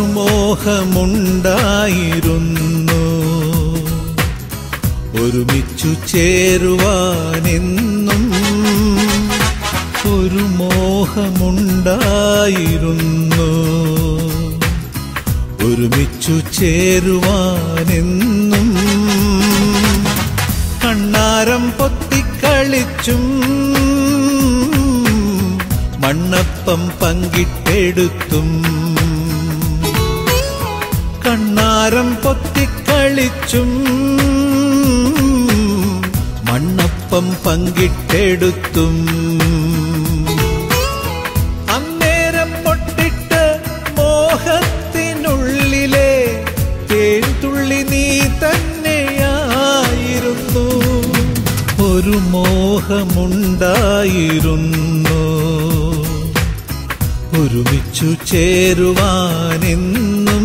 ഒരു മോഹമുണ്ടായിരുന്നു ഒരുമിച്ചു ചേരുവാനെന്നും ഒരു മോഹമുണ്ടായിരുന്നു ഒരുമിച്ചു ചേരുവാനെന്നും കണ്ണാരം പൊത്തിക്കളിച്ചും മണ്ണപ്പം പങ്കിട്ടെടുത്തും കണ്ണാരം പൊത്തിക്കളിച്ചും മണ്ണപ്പം പങ്കിട്ടെടുത്തും അന്നേരം പൊട്ടിട്ട് മോഹത്തിനുള്ളിലെ തേൻതുള്ളി നീ തന്നെയായിരുന്നു ഒരു മോഹമുണ്ടായിരുന്നു ഒരുമിച്ചു ചേരുവാനെന്നും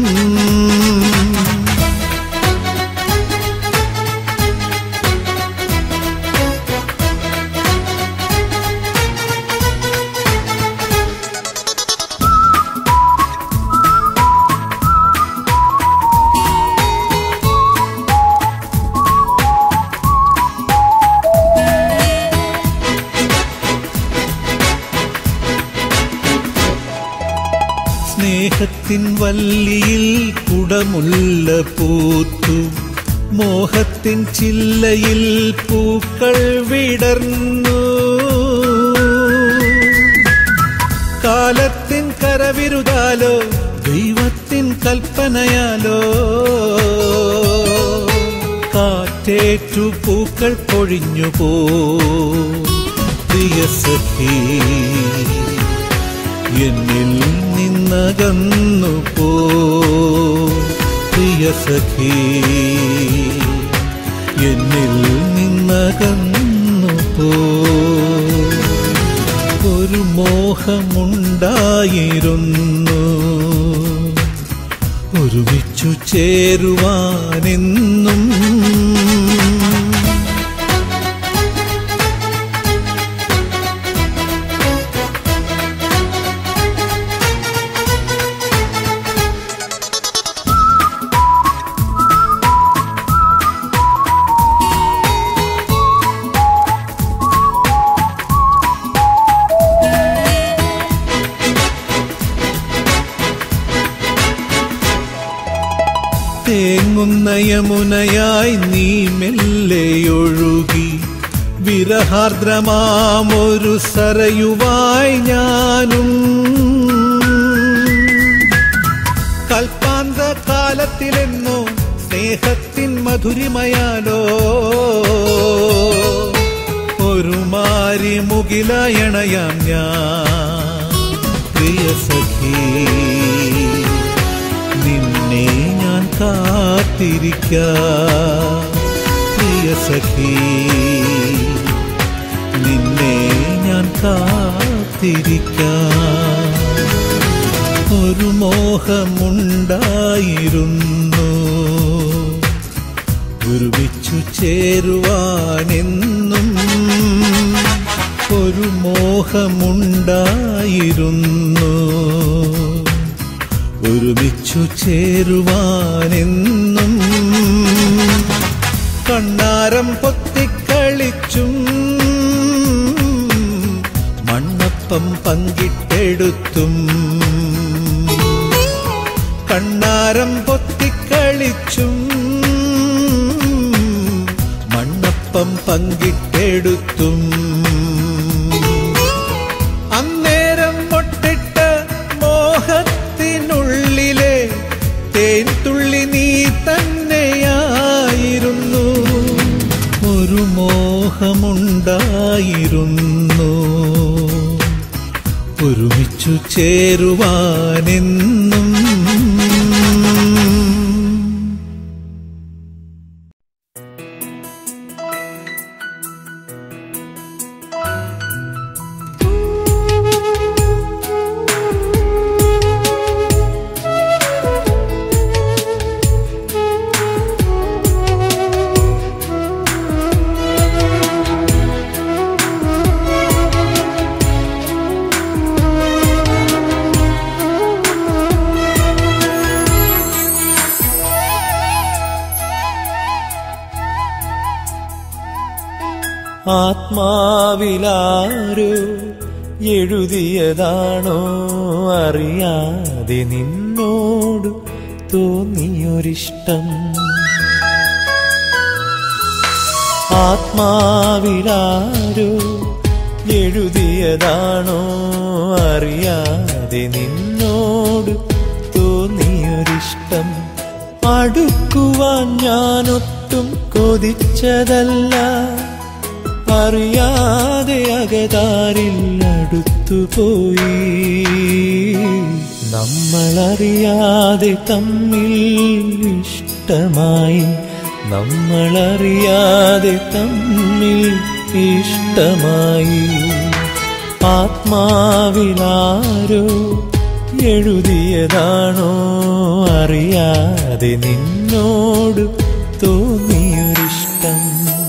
സ്നേഹത്തിൻ വല്ലിയിൽ കുടമുല്ല പൂത്തു മോഹത്തിൻ ചില്ലയിൽ പൂക്കൾ വിടർന്നു കാലത്തിൻ കരവിരുതാലോ ദൈവത്തിൻ കൽപ്പനയാലോ കാറ്റേറ്റു പൂക്കൾ പൊഴിഞ്ഞു പോ പ്രിയ സഖി എന്നിൽ നിന്നകന്നു പോ പ്രിയ സഖി എന്നിൽ നിന്നകന്നു പോ ഒരു മോഹമുണ്ടായിരുന്നു ഒരുമിച്ചു ചേരുവാനെന്നും തേങ്ങുന്ന യമുനയായി നീ മെല്ലെയൊഴുകി വിരഹാർദ്രമാമൊരു സരയുവായി ഞാനും കൽപ്പാന്ത കാലത്തിലെന്നോ സ്നേഹത്തിൻ മധുരിമയാലോ ഒരു മാരി മുകിലയണയാം ഞാൻ പ്രിയ സഖി നിന്നെ ഞാൻ കാത്തിരിക്കാം പ്രിയ സഖി നിന്നെ ഞാൻ കാത്തിരിക്കാം ഒരു മോഹമുണ്ടായിരുന്നു ഒരുമിച്ചു ചേരുവാനെന്നും ഒരു മോഹമുണ്ടായിരുന്നു ഒരുമിച്ചു ചേരുവാനെന്നും കണ്ണാരം പൊത്തിക്കളിച്ചും മണ്ണപ്പം പങ്കിട്ടെടുത്തും കണ്ണാരം പൊത്തിക്കളിച്ചും മണ്ണപ്പം പങ്കിട്ടെടുത്തും അന്നേരം പൊട്ടിട്ട മോഹത്തിനുള്ളിലെ തേൻതുള്ളി നീ തന്നെയായിരുന്നു ഒരു മോഹമുണ്ടായിരുന്നു ഒരുമിച്ചു ചേരുവാനെന്നും ും ആത്മാവിലാരോ എഴുതിയതാണോ അറിയാതെ നിന്നോട് തോന്നിയൊരിഷ്ടം ആത്മാവിലാരോ എഴുതിയതാണോ അറിയാതെ നിന്നോട് തോന്നിയൊരിഷ്ടം അടുക്കുവാൻ ഞാനൊട്ടും കൊതിച്ചതല്ല അറിയാതെ അകതാരിൽ അടുത്തുപോയി നമ്മളറിയാതെ തമ്മിൽ ഇഷ്ടമായി നമ്മളറിയാതെ തമ്മിൽ ഇഷ്ടമായി ആത്മാവിലാരോ എഴുതിയതാണോ അറിയാതെ നിന്നോട് തോന്നിയൊരിഷ്ടം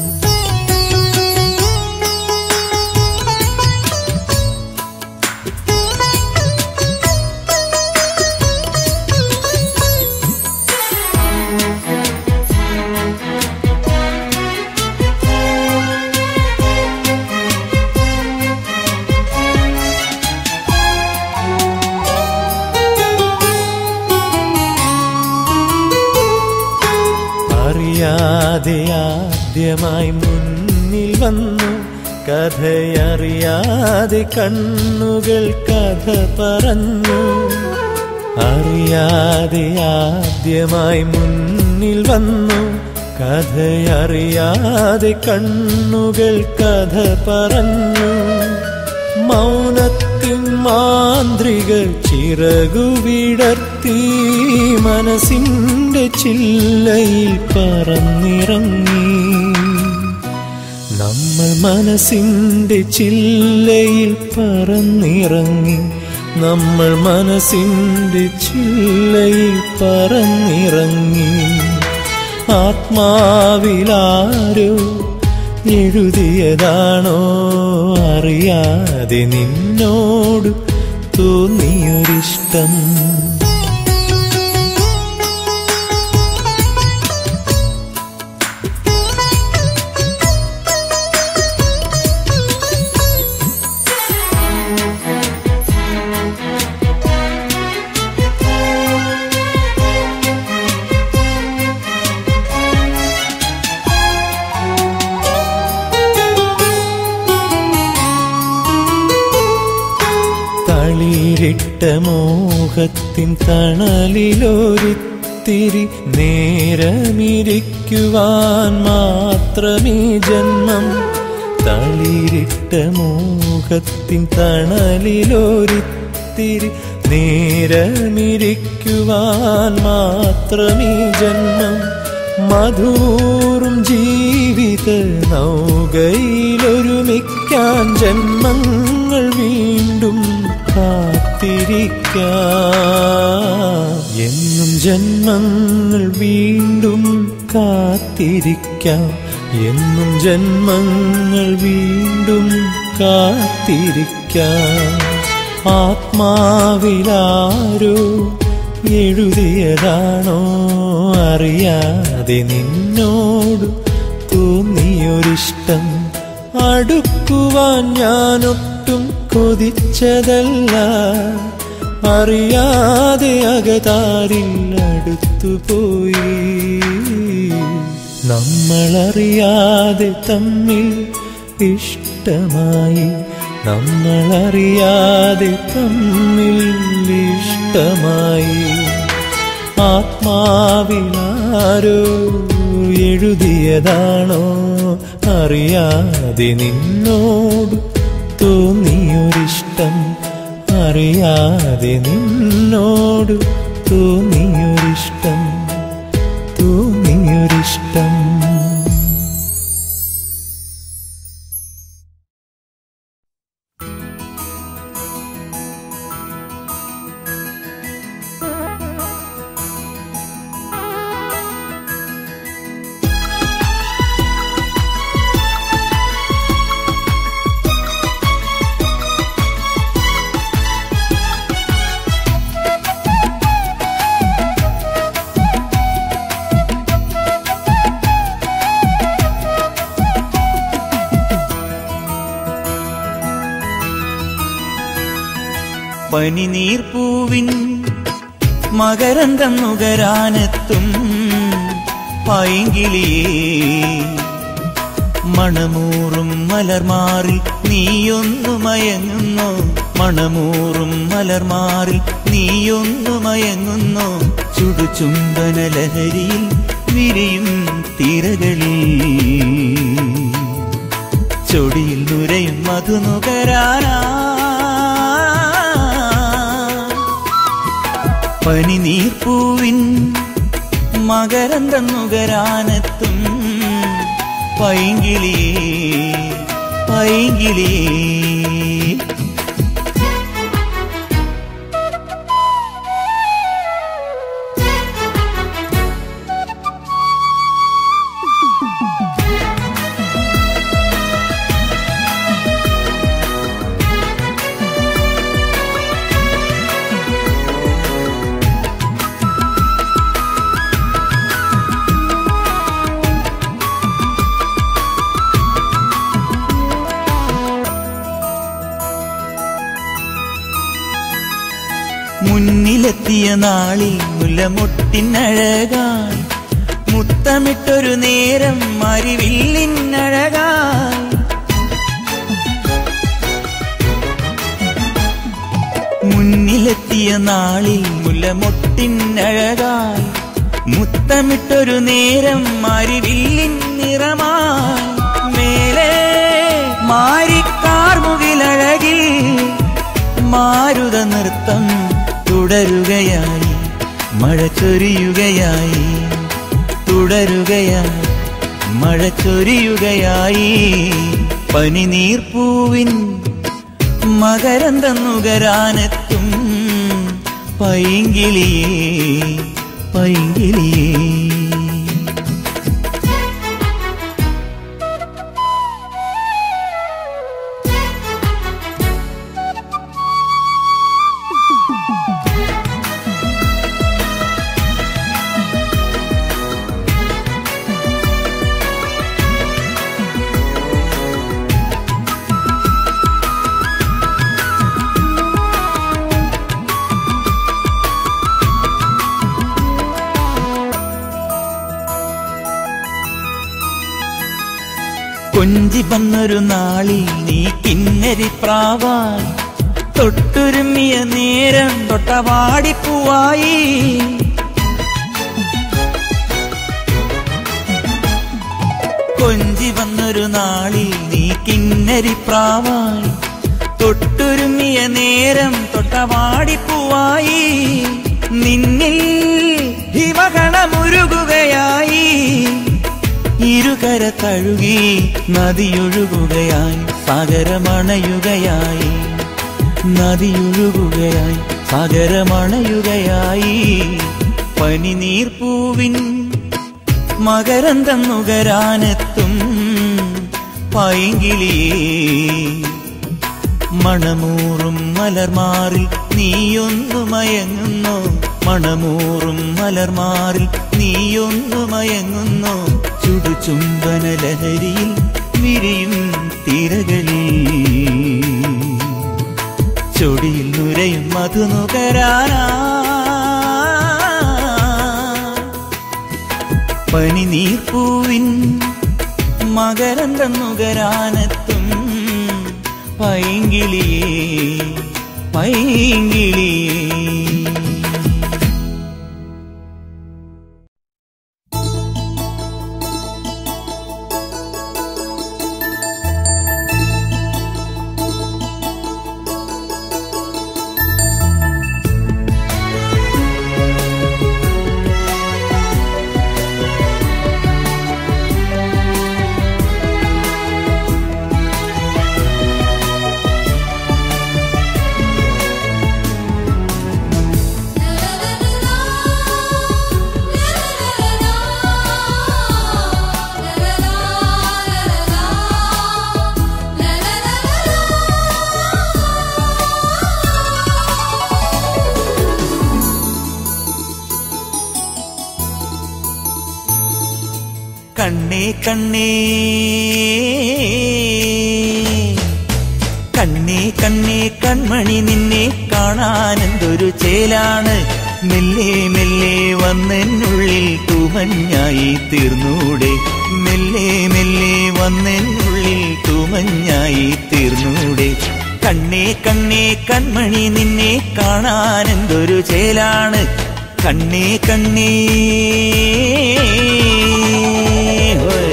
അറിയാതെ ആദ്യമായി മുന്നിൽ വന്നു കഥയറിയാതെ കണ്ണുകൾ കഥ പറഞ്ഞു അറിയാതെ ആദ്യമായി മുന്നിൽ വന്നു കഥയറിയാതെ കണ്ണുകൾ കഥ പറഞ്ഞു മൗനത്തിൻ മാന്ത്രിക ചിറകുവിടർത്തി മനസ്സിന്റെ ചില്ലയിൽ പറന്നിറങ്ങി നമ്മൾ മനസ്സിന്റെ ചില്ലയിൽ പറന്നിറങ്ങി നമ്മൾ മനസ്സിന്റെ ചില്ലയിൽ പറന്നിറങ്ങി ആത്മാവിലാരോ എഴുതിയതാണോ അറിയാതെ നിന്നോട് തോന്നിയൊരിഷ്ടം തളിരിട്ട മോഹത്തിൻ തണലിലൊരിത്തിരി നേരമിരിക്കുവാൻ മാത്രമീ ജന്മം തളിരിട്ട മോഹത്തിൻ തണലിലൊരിത്തിരി നേരമിരിക്കുവാൻ മാത്രമീ ജന്മം മധൂറും ജീവിത നൗകയിലൊരുമിക്കാൻ ജന്മങ്ങൾ വീണ്ടും കാത്തിരിക്കാം എന്നും ജന്മങ്ങൾ വീണ്ടും കാത്തിരിക്കാം എന്നും ജന്മങ്ങൾ വീണ്ടും കാത്തിരിക്കാം ആത്മാവിലാരോ എഴുതിയതാണോ അറിയാതെ നിന്നോട് തോന്നിയൊരിഷ്ടം അടുക്കുവാൻ ഞാനൊട്ടും കൊതിച്ചതല്ല അറിയാതെ അകതാരിൽ അടുത്തുപോയി നമ്മളറിയാതെ തമ്മിൽ ഇഷ്ടമായി നമ്മളറിയാതെ തമ്മിൽ ഇഷ്ടമായി ആത്മാവിലാരോ എഴുതിയതാണോ അറിയാതെ നിന്നോട് തോന്നിയൊരിഷ്ടം അറിയാതെ നിന്നോട് തോന്നിയൊരിഷ്ടം തോന്നിയൊരിഷ്ടം പനിനീർപ്പൂവിൻ മകരന്തം നുകരാനെത്തും പൈങ്കിളിയേ മണമൂറും മലർമാറിൽ നീയൊന്നു മയങ്ങുന്നു മണമൂറും മലർമാറിൽ നീയൊന്നു മയങ്ങുന്നു ചുടുചുംബന ലഹരിയിൽ വിരിയും തിരകളിൽ ചൊടിയിൽ നുരയും മധുനുകരാനാ പനിനീർപ്പൂവിൻ മകരന്തം നുകരാനെത്തും പൈങ്കിളിയേ പൈങ്കിളിയേ മുന്നിലെത്തിയ നാളിൽ മുല്ലമൊട്ടിനഴകായി മുത്തമിട്ടൊരു നേരം മരിവില്ലിനഴകായി മുന്നിലെത്തിയ നാളിൽ മുല്ലമൊട്ടിനഴകായി മുത്തമിട്ടൊരു നേരം മരിവില്ലിൻ നിറമായി മേലെ മാരിക്കാർമുകിലഴകിൽ മാരുത നൃത്തം തുടരുകയായി മഴ ചൊരിയുകയായി തുടരുകയായി മഴ ചൊരിയുകയായി പനിനീർപ്പൂവിൻ മകരന്തം നുകരാനെത്തും പൈങ്കിളിയേ പൈങ്കിളിയേ കൊഞ്ചി വന്നൊരു നാളിൽ നീ കിന്നരി പ്രാവായി തൊട്ടുരുമ്മിയ നേരം തൊട്ടവാടിപ്പൂവായി കൊഞ്ചി വന്നൊരു നാളിൽ നീ കിന്നരി പ്രാവായി തൊട്ടുരുമ്മിയ നേരം തൊട്ടവാടിപ്പൂവായി നിന്നിൽ ഹിമകണമുരുകുകയായി ഇരുകര തഴുകി നദിയൊഴുകുകയായി സാഗരമണയുകയായി നദിയൊഴുകുകയായി സാഗരമണയുകയായി പനിനീർപ്പൂവിൻ മകരന്തം നുകരാനെത്തും പൈങ്കിളിയേ മണമൂറും മലർമാറിൽ നീയൊന്നു മയങ്ങുന്നു മണമൂറും മലർമാറിൽ നീയൊന്നു മയങ്ങുന്നു ചുടുചുംബന ലഹരിയിൽ വിരിയും തിരകളിൽ ചൊടിയിൽ നുരയും മധുനുകരാനാ പനിനീർപ്പൂവിൻ മകരന്തം നുകരാനെത്തും പൈങ്കിളിയേ പൈങ്കിളിയേ കണ്ണേ കണ്ണേ കണ്ണേ കണ്ണേ കൺമണി നിന്നെ കാണാൻ എന്തൊരു ചേലാണ് മെല്ലെ മെല്ലെ വന്നെന്നുള്ളിൽ തൂമഞ്ഞായി തീർന്നൂടെ മെല്ലെ മെല്ലെ വന്നെന്നുള്ളിൽ തൂമഞ്ഞായി തീർന്നൂടെ കണ്ണേ കണ്ണേ കൺമണി നിന്നെ കാണാൻ എന്തൊരു ചേലാണ് കണ്ണേ കണ്ണേ ഹോയ്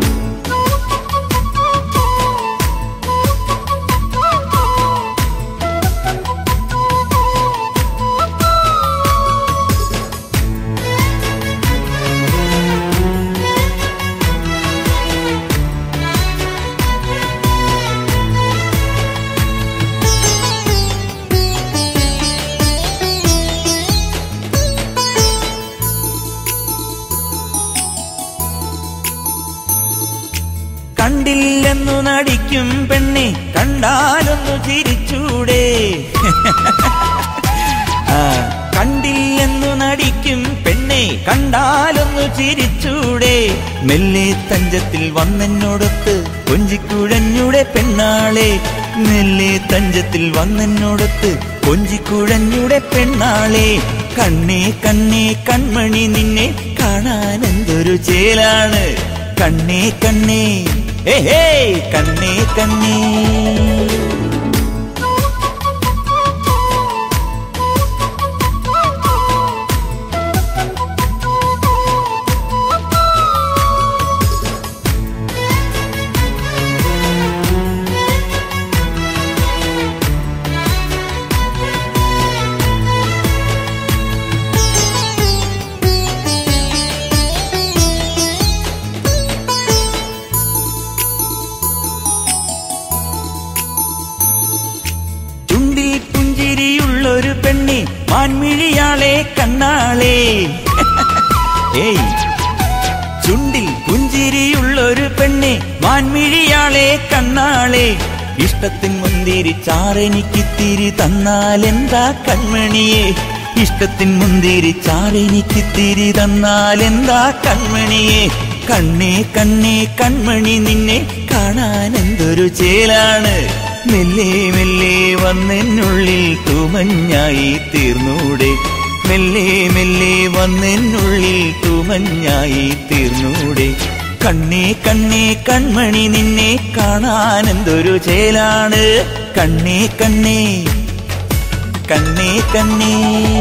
കണ്ടില്ലെന്നു നടിക്കും പെണ്ണെ കണ്ടാലൊന്നു ചിരിച്ചൂടെ ആ, കണ്ടില്ലെന്നു നടിക്കും പെണ്ണെ കണ്ടാലൊന്നു ചിരിച്ചൂടെ മെല്ലെ തഞ്ചത്തിൽ വന്നെന്നോടൊത്ത് കൊഞ്ചിക്കുഴഞ്ഞൂടെ പെണ്ണാളെ മെല്ലെ തഞ്ചത്തിൽ വന്നെന്നോടൊത്ത് കൊഞ്ചിക്കുഴഞ്ഞൂടെ പെണ്ണാളെ കണ്ണേ കണ്ണേ കൺമണി നിന്നെ കാണാൻ എന്തൊരു ചേലാണ് കണ്ണേ കണ്ണേ ഏ ഹേ കണ്ണേ കണ്ണേ ചുണ്ടിൽ പുഞ്ചിരിയുള്ളൊരു പെണ്ണി മാൻമിഴിയാളെ കണ്ണാളെ ഏയ് ചുണ്ടിൽ പുഞ്ചിരിയുള്ളൊരു പെണ്ണെ മാൻമിഴിയാളെ കണ്ണാളെ ഇഷ്ടത്തിൻ മുന്തിരി ചാറെനിക്കിത്തിരി തന്നാലെന്താ കൺമണിയെ ഇഷ്ടത്തിൻ മുന്തിരി ചാറെനിക്കിത്തിരി തന്നാലെന്താ കൺമണിയെ കണ്ണേ കണ്ണേ കൺമണി നിന്നെ കാണാൻ എന്തൊരു ചേലാണ് മെല്ലെ മെല്ലെ വന്നെന്നുള്ളിൽ തൂമഞ്ഞായി തീർന്നൂടെ മെല്ലെ മെല്ലെ വന്നെന്നുള്ളിൽ തൂമഞ്ഞായി തീർന്നൂടെ കണ്ണേ കണ്ണേ കൺമണി നിന്നെ കാണാൻ എന്തൊരു ചേലാണ് കണ്ണേ കണ്ണേ കണ്ണേ കണ്ണേ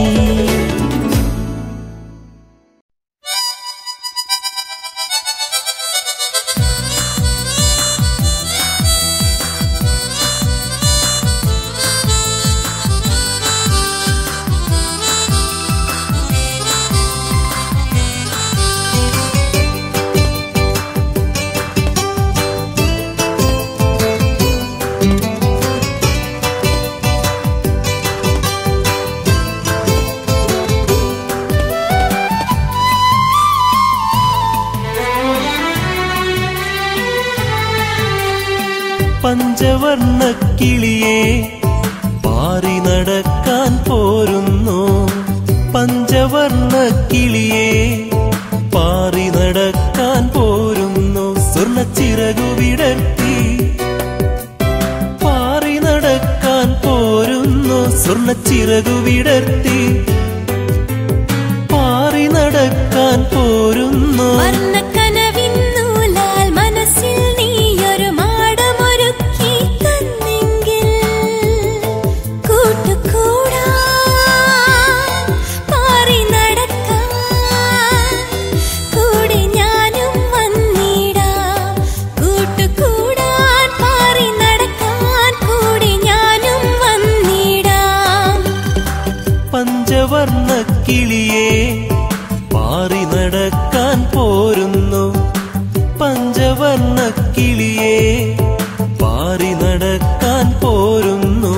പഞ്ചവർണ്ണ കിളിയെ പാറി നടക്കാൻ പോരുന്നു പഞ്ചവർണ്ണ കിളിയെ പാറി നടക്കാൻ പോരുന്നു സ്വർണ്ണച്ചിറകു വിടർത്തി പാറി നടക്കാൻ പോരുന്നു സ്വർണ്ണച്ചിറകു വിടർത്തി പാറി നടക്കാൻ പോരുന്നു വർണ്ണക്കനവിന്നൂലാൽ മനസ്സിൽ നീയൊരു മാടമൊരുക്കി തന്നെങ്കിൽ കൂട്ടുകൂടാൻ പാറി നടക്കാൻ കൂടെ ഞാനും വന്നിടാം കൂട്ടുകൂടാൻ പാറി നടക്കാൻ കൂടെ ഞാനും വന്നിടാം പഞ്ചവർണ്ണ കിളിയെ പാറി നടക്കാൻ പോരുന്നു പഞ്ചവർണ്ണ കിളിയെ പാറി നടക്കാൻ പോരുന്നു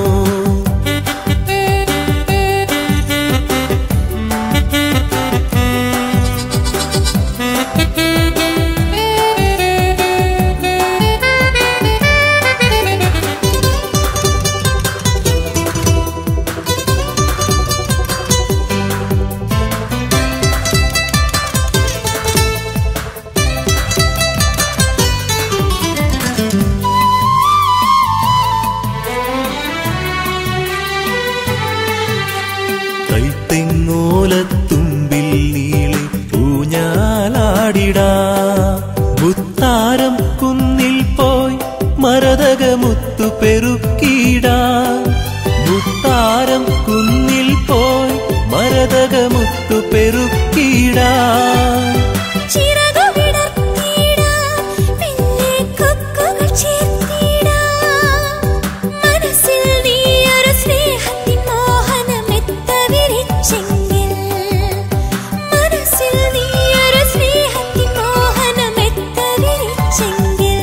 മുത്തു പെരുക്കിടാൻ മുത്താരം കുന്നിൽ പോയി മരതക മുത്തു പെരുക്കിടാൻ ചിറകു വിടർത്തിടാം, പിന്നെ കൊക്കുകൾ ചേർത്തിടാം. മനസ്സിൽ നീയൊരു സ്നേഹത്തിൻ മോഹനമെത്ത വിരിച്ചെങ്കിൽ. മനസ്സിൽ നീയൊരു സ്നേഹത്തിൻ മോഹനമെത്ത വിരിച്ചെങ്കിൽ.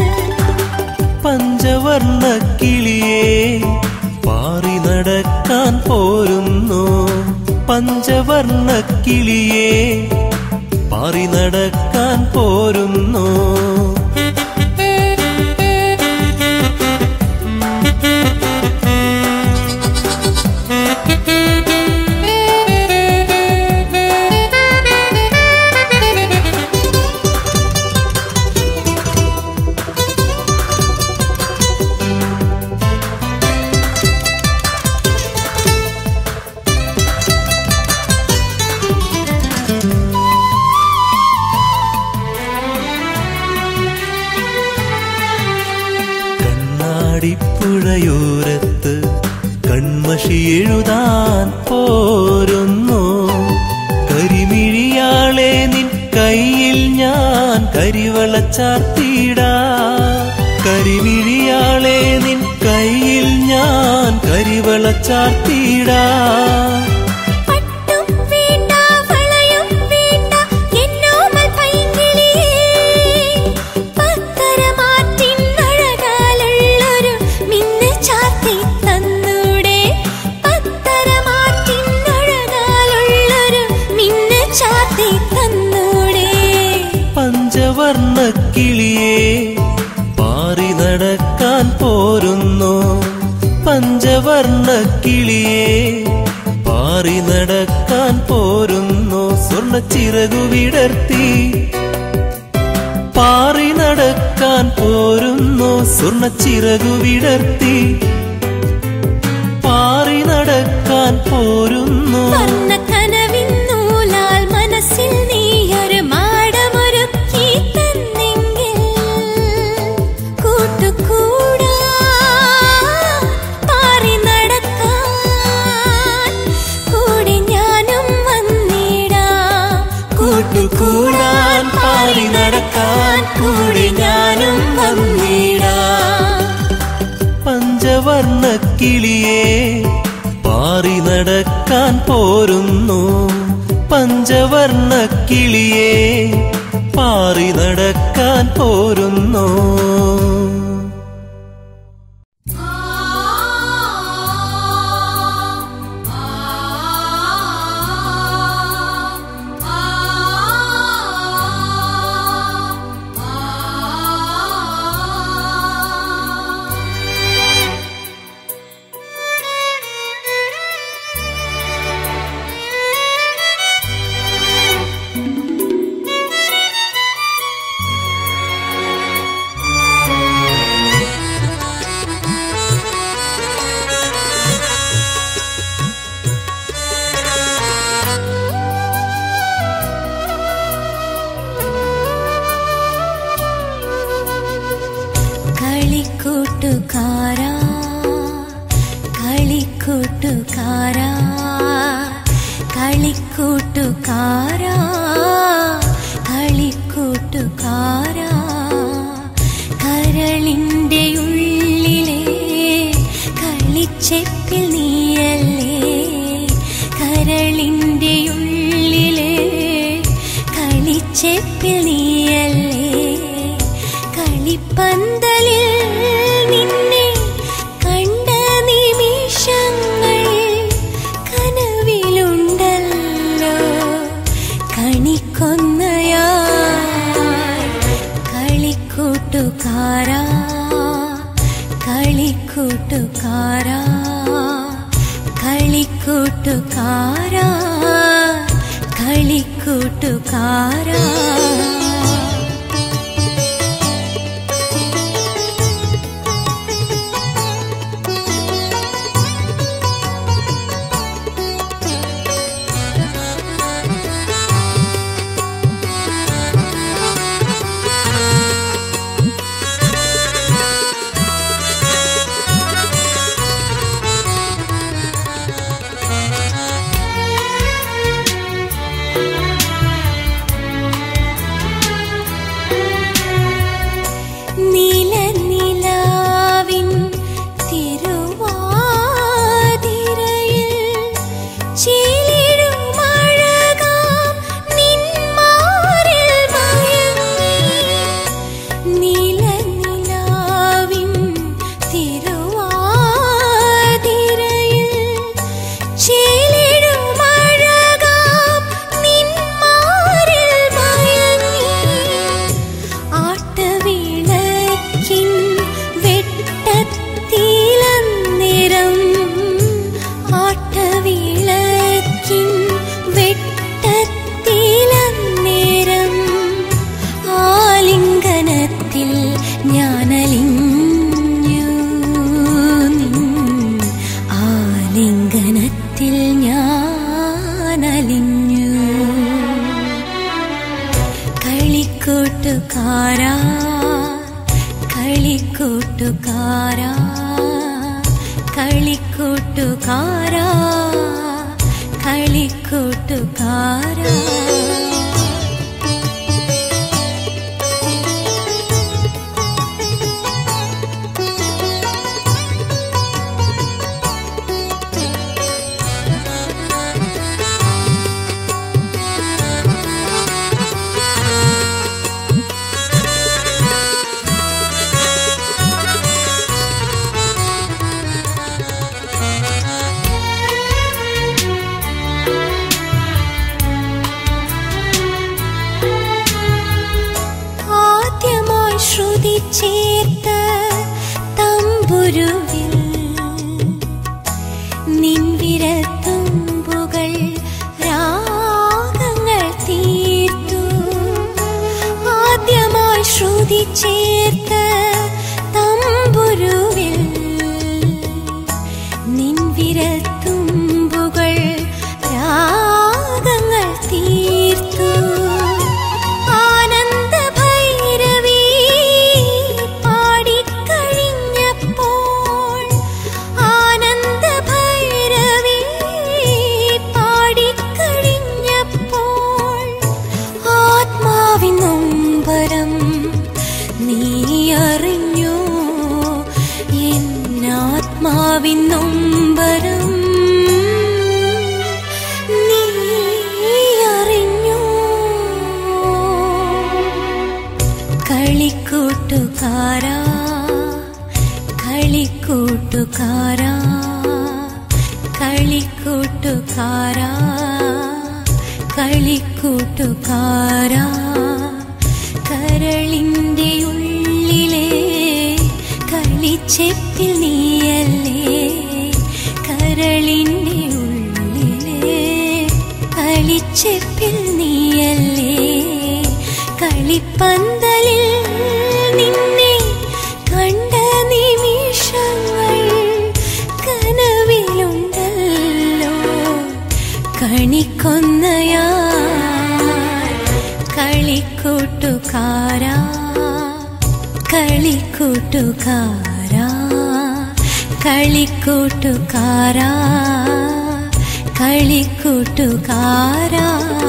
പഞ്ചവർണ്ണ കിളിയേ പാറി നടക്കാൻ പോരുന്നു പഞ്ചവർണ്ണ കിളിയേ പാറി നടക്കാൻ പോരുന്നു കണ്ണാടിപ്പുഴയോരത്ത് കൺമഷി എഴുതാൻ പോരുന്നു കരിമിഴിയാളെ നിൻ കയ്യിൽ ഞാൻ കരിവള ചാർത്തിടാ കരിമിഴിയാളെ നിൻ കയ്യിൽ ഞാൻ കരിവള ചാർത്തിടാ പട്ടും വേണ്ട വളയും വേണ്ട എന്നോമൽ പൈങ്കിളിയേ പത്തരമാറ്റിൻ അഴകാലുള്ളൊരു മിന്നു ചാർത്തി തന്നൂടെ പത്തരമാറ്റിൻ അഴകാലുള്ളൊരു മിന്നു ചാർത്തി തന്നൂടെ പഞ്ചവർണ്ണ കിളിയേ പാറി നടക്കാൻ പോരുന്നു പഞ്ചവർണ്ണ കിളിയേ പാറി നടക്കാൻ പോരുന്നു സ്വർണ്ണ ചിറകു വിടർത്തി പാറി നടക്കാൻ പോരുന്നു സ്വർണ്ണ ചിറകു വിടർത്തി പാറി നടക്കാൻ പോരുന്നു വർണ്ണ കനവിൻ നൂലാൽ മനസ്സിൽ നീയൊരു മാടമൊരുക്കി തന്നെങ്കിൽ കൂട്ടുകൂടാ പാറി നടക്കാൻ കൂടെ ഞാനും വന്നിടാം കൂട്ടുകൂടാൻ പാറി നടക്കാൻ കൂടെ ഞാനും വന്നിടാം പഞ്ചവർണ്ണ കിളിയേ പാറി നടക്കാൻ പോരുന്നു പഞ്ചവർണ്ണ കിളിയേ പാറി നടക്കാൻ പോരുന്നു കളിക്കൂട്ടുകാരാ കളിക്കൂട്ടുകാരാ കളിക്കൂട്ടുകാരാ കളിക്കൂട്ടുകാരാ കരളിൻ്റെ ഉള്ളിലെ കളിച്ചെപ്പിൽ നീയല്ലേ കരളിൻ്റെ ഉള്ളിലെ കളിച്ചെപ്പിൽ നീയല്ലേ കളിപ്പന്തലിൽ നിന്നെ കണ്ട നിമിഷങ്ങൾ കനവിലുണ്ടല്ലോ കണിക്കൊന്നയായി കളിക്കൂട്ടുകാരാ കളിക്കൂട്ടുകാരാ കളിക്കൂട്ടുകാരാ കളിക്കൂട്ടുകാരാ കൂട്ടുകാരാ കളിക്കൂട്ടുകാരാ കളിക്കൂട്ടുകാരാ ആദ്യമായി ശ്രുതി ചേർത്ത തമ്പുരുവിൽ നിൻവിരത്തുമ്പുകൾ രാഗങ്ങൾ തീർത്തു ആദ്യമായി ശ്രുതി ചേർത്ത തമ്പുരുവിൽ നിൻവിരത്തുമ്പുകൾ രാഗങ്ങൾ തീർത്തു ആനന്ദ ഭൈരവി പാടിക്കഴിഞ്ഞപ്പോൾ ആനന്ദ ഭൈരവി പാടിക്കഴിഞ്ഞപ്പോൾ ആത്മാവിൻ നൊമ്പരം നീ അറിഞ്ഞു എന്നാത്മാവിൻ നൊമ്പരം നീ അറിഞ്ഞു കളിക്കൂട്ടുകാരാ കളിക്കൂട്ടുകാരാ കളിക്കൂട്ടുകാരാ കളിക്കൂട്ടുകാരാ കരളിൻ്റെ ഉള്ളിലെ കളിച്ചെപ്പിൽ നീയല്ലേ കരളിൻ്റെ ഉള്ളിലെ കളിച്ചെപ്പിൽ നീയല്ലേ കളിപ്പന്തലിൽ നിന്നെ കണ്ട നിമിഷങ്ങൾ കനവിലുണ്ടല്ലോ കണിക്കൊന്നയാ കളിക്കൂട്ടുകാരാ കളിക്കൂട്ടുകാരാ കളിക്കൂട്ടുകാരാ കളിക്കൂട്ടുകാരാ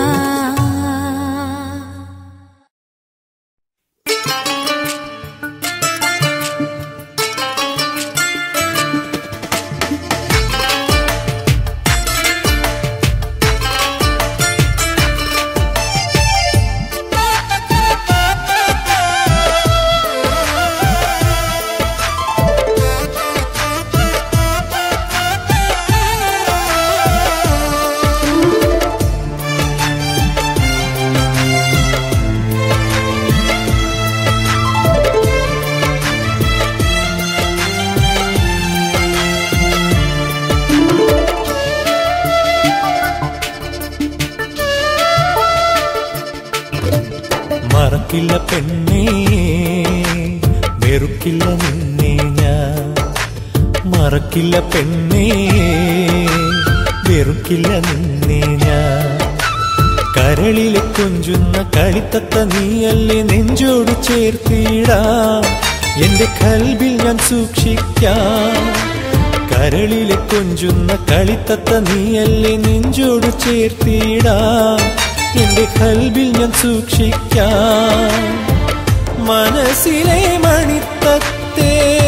മറക്കില്ല പെണ്ണേ വെറുക്കില്ല നിന്നെ ഞാൻ മറക്കില്ല പെണ്ണേ വെറുക്കില്ല നിന്നെ ഞാൻ കരളിലെ കൊഞ്ചുന്ന കളിത്തത്ത നീയല്ലേ നെഞ്ചോട് ചേർത്തിടാം എന്റെ കൽബിൽ ഞാൻ സൂക്ഷിക്കാം കരളിലെ കൊഞ്ചുന്ന കളിത്തത്ത നീയല്ലേ നെഞ്ചോട് ചേർത്തിടാം എന്റെ കൽബിൽ ഞാൻ സൂക്ഷിക്കാം മനസ്സിലെ മണിത്തത്തേ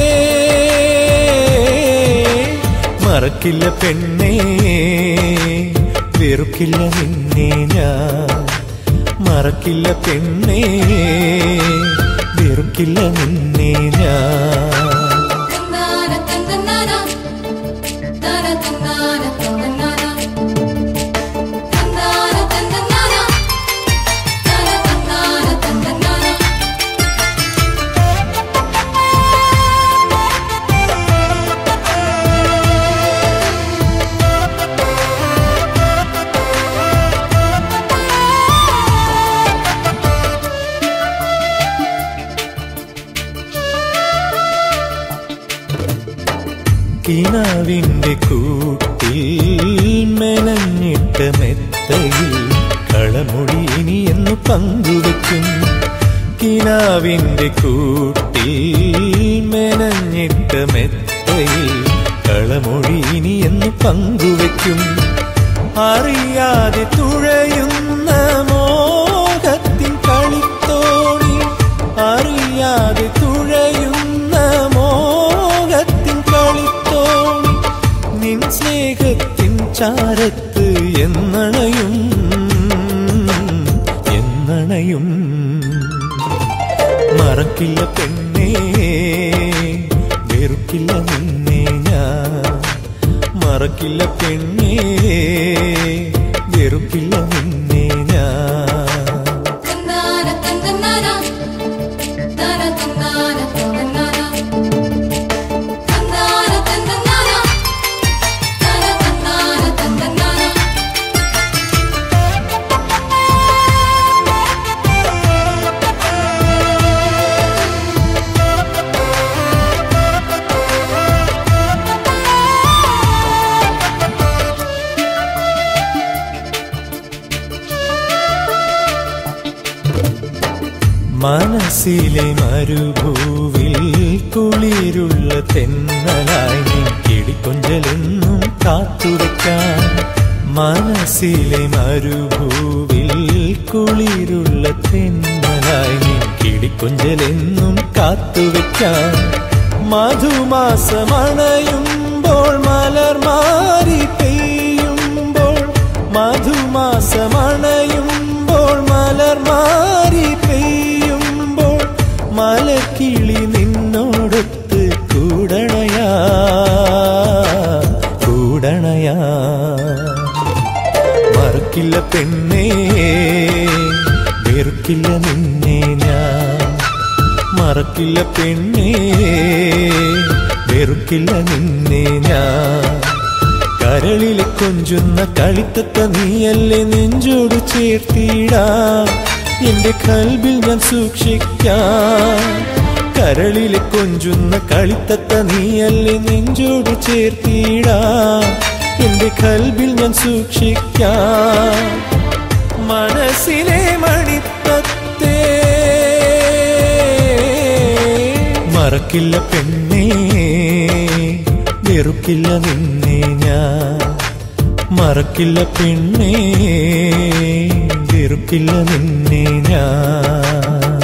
മറക്കില്ല പെണ്ണേ വെറുക്കില്ല നിന്നെ ഞാൻ മറക്കില്ല പെണ്ണേ വെറുക്കില്ല നിന്നെ ഞാൻ തന്നാന തന്നാന തന തന്നാന തന്നാന തന്നാന തന്നാന തന തന്നാന തന്നാന കിനാവിന്റെ കൂട്ടിൽ മെനഞ്ഞിട്ട മെത്തയിൽ കളമൊഴി ഇനി എന്ന് പങ്കുവെക്കും കിനാവിന്റെ കൂട്ടിൽ മെനഞ്ഞിട്ട മെത്തയിൽ കളമൊഴി ഇനി എന്ന് പങ്കുവെക്കും അറിയാതെ തുഴയുന്ന മോഹത്തിൻ കളിത്തോണി അറിയാതെ തുഴയുന്ന മോഹത്തിൻ കളിത്തോണി നിൻ സ്നേഹത്തിൻ ചാരത്ത് എന്നണയും എന്നണയും മറക്കില്ല പെണ്ണേ വെറുക്കില്ല നിന്നെ ഞാൻ മറക്കില്ല പെണ്ണേ വെറുക്കില്ല നിന്നെ ഞാൻ തന്നാന തന്നനാന തന തന്നാന തന്നനാന തന്നാന തന്നനാന തന തന്നാന തന്നനാന മനസ്സിലെ മരുഭൂവിൽ കുളിരുള്ള തെന്നലായി നീ കിളിക്കൊഞ്ചലെന്നും കാത്തുവെക്കാൻ മനസ്സിലെ മരുഭൂവിൽ കുളിരുള്ള തെന്നലായി നീ കിളിക്കൊഞ്ചലെന്നും കാത്തുവെക്കാൻ മധുമാസമണയുമ്പോൾ മലർമാരി പെയ്യുമ്പോൾ മധുമാസമണയുമ്പോൾ മലർമാരി പെയ്യുമ്പോൾ മലക്കിളി നിന്നോടൊത്ത് കൂടണയാ കൂടണയാ മറക്കില്ല പെണ്ണേ വെറുക്കില്ല നിന്നെ ഞാൻ മറക്കില്ല പെണ്ണേ വെറുക്കില്ല നിന്നെ ഞാൻ കരളിലെ കൊഞ്ചുന്ന കളിത്തത്ത നീയല്ലേ നെഞ്ചോട് ചേർത്തിടാം എന്റെ കൽബിൽ ഞാൻ സൂക്ഷിക്കാം കരളിലെ കൊഞ്ചുന്ന കളിത്തത്ത നീയല്ലേ നെഞ്ചോട് ചേർത്തിടാം എന്റെ കൽബിൽ ഞാൻ സൂക്ഷിക്കാം മനസ്സിലെ മണിത്തത്തേ മറക്കില്ല പെണ്ണേ വെറുക്കില്ല നിന്നെ ഞാൻ മറക്കില്ല പെണ്ണേ വെറുക്കില്ല നിന്നെ ഞാൻ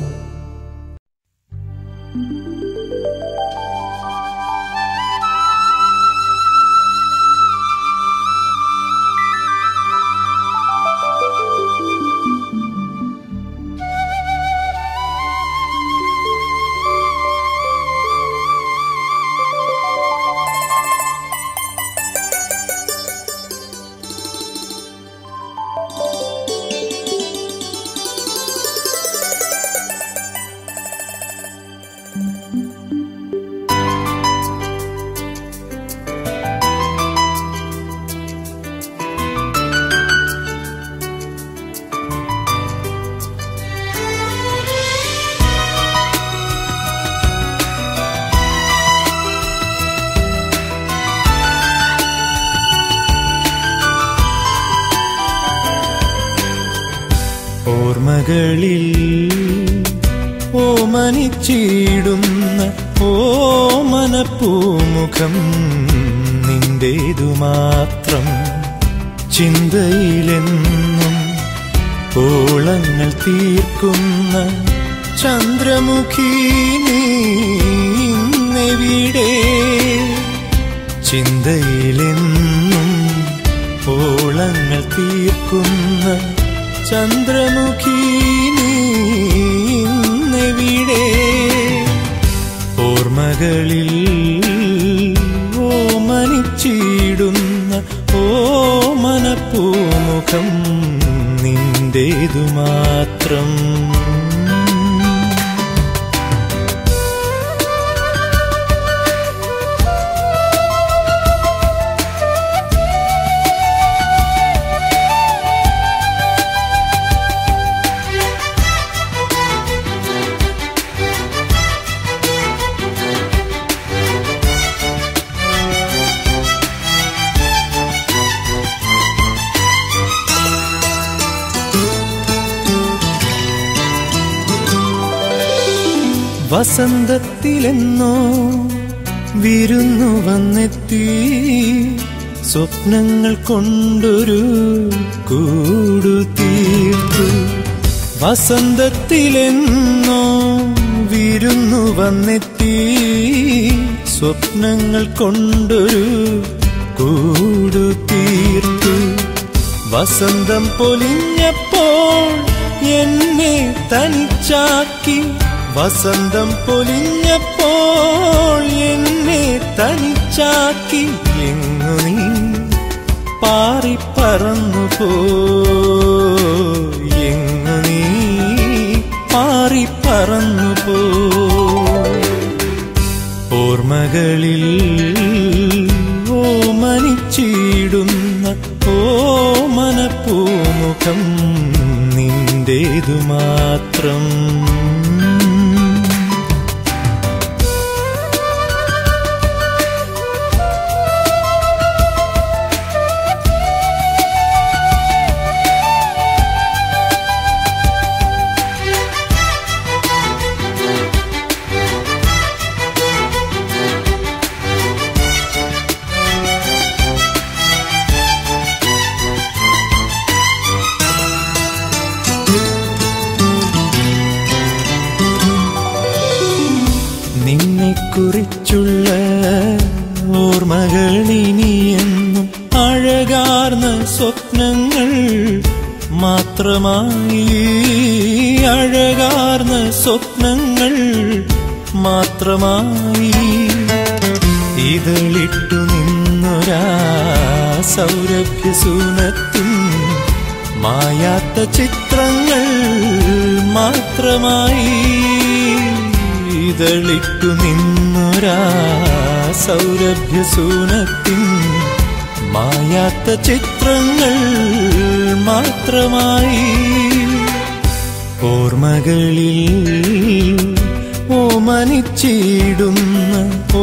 ഓർമ്മകളിൽ ഓമനിച്ചിടുന്ന ഓമനപ്പൂമുഖം നിന്റേതു മാത്രം ചിന്തയിലെന്നും ഓളങ്ങൾ തീർക്കുന്ന ചന്ദ്രമുഖി നീ ഇന്നെവിടെ ചിന്തയിലെന്നും ഓളങ്ങൾ തീർക്കുന്ന ചന്ദ്രമുഖി നീ ഇന്നെവിടെ ഓർമ്മകളിൽ ഓമനിച്ചിടുന്ന ഓമനപ്പൂമുഖം നിന്റേതു മാത്രം വസന്തത്തിലെന്നോ വിരുന്നു വന്നെത്തി സ്വപ്നങ്ങൾ കൊണ്ടൊരു കൂടു തീർത്തു വസന്തത്തിലെന്നോ വിരുന്നു വന്നെത്തി സ്വപ്നങ്ങൾ കൊണ്ടൊരു കൂടു തീർത്തു വസന്തം പൊലിഞ്ഞപ്പോൾ എന്നെ തനിച്ചാക്കി വസന്തം പൊലിഞ്ഞപ്പോൾ എന്നെ തനിച്ചാക്കി എങ്ങു നീ പാറിപ്പറന്നു പോ എങ്ങു നീ പാറിപ്പറന്നു പോ ഓർമ്മകളിൽ ഓമനിച്ചിടുന്ന ഓമനപ്പൂമുഖം നിന്റേതു മാത്രം നിന്നെക്കുറിച്ചുള്ള ഓർമ്മകൾ ഇനിയെന്നും അഴകാർന്ന സ്വപ്നങ്ങൾ മാത്രമായി അഴകാർന്ന സ്വപ്നങ്ങൾ മാത്രമായി ഇതളിട്ടു നിന്നൊരാ സൗരഭ്യസൂനത്തിൻ മായാത്ത ചിത്രങ്ങൾ മാത്രമായി ഇതളിട്ടു നിന്നൊരാ സൗരഭ്യസൂനത്തിൻ മായാത്ത ചിത്രങ്ങൾ മാത്രമായി ഓർമ്മകളിൽ ഓമനിച്ചിടുന്ന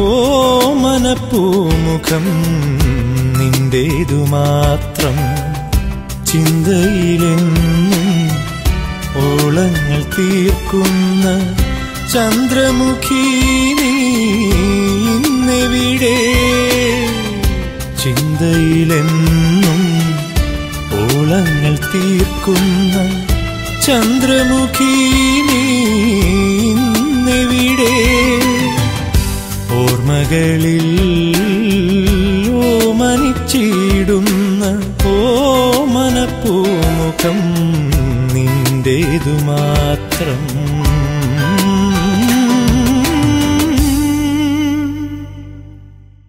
ഓമനപ്പൂമുഖം നിന്റേതു മാത്രം ചിന്തയിലെന്നും ഓളങ്ങൾ തീർക്കുന്ന ചന്ദ്രമുഖി നീ ഇന്നെവിടെ ചിന്തയിലെന്നും ഓളങ്ങൾ തീർക്കുന്ന ചന്ദ്രമുഖി നീ ഇന്നെവിടെ ഓർമ്മകളിൽ ഓമനിച്ചിടുന്ന ഓമനപ്പൂമുഖം നിന്റേതു മാത്രം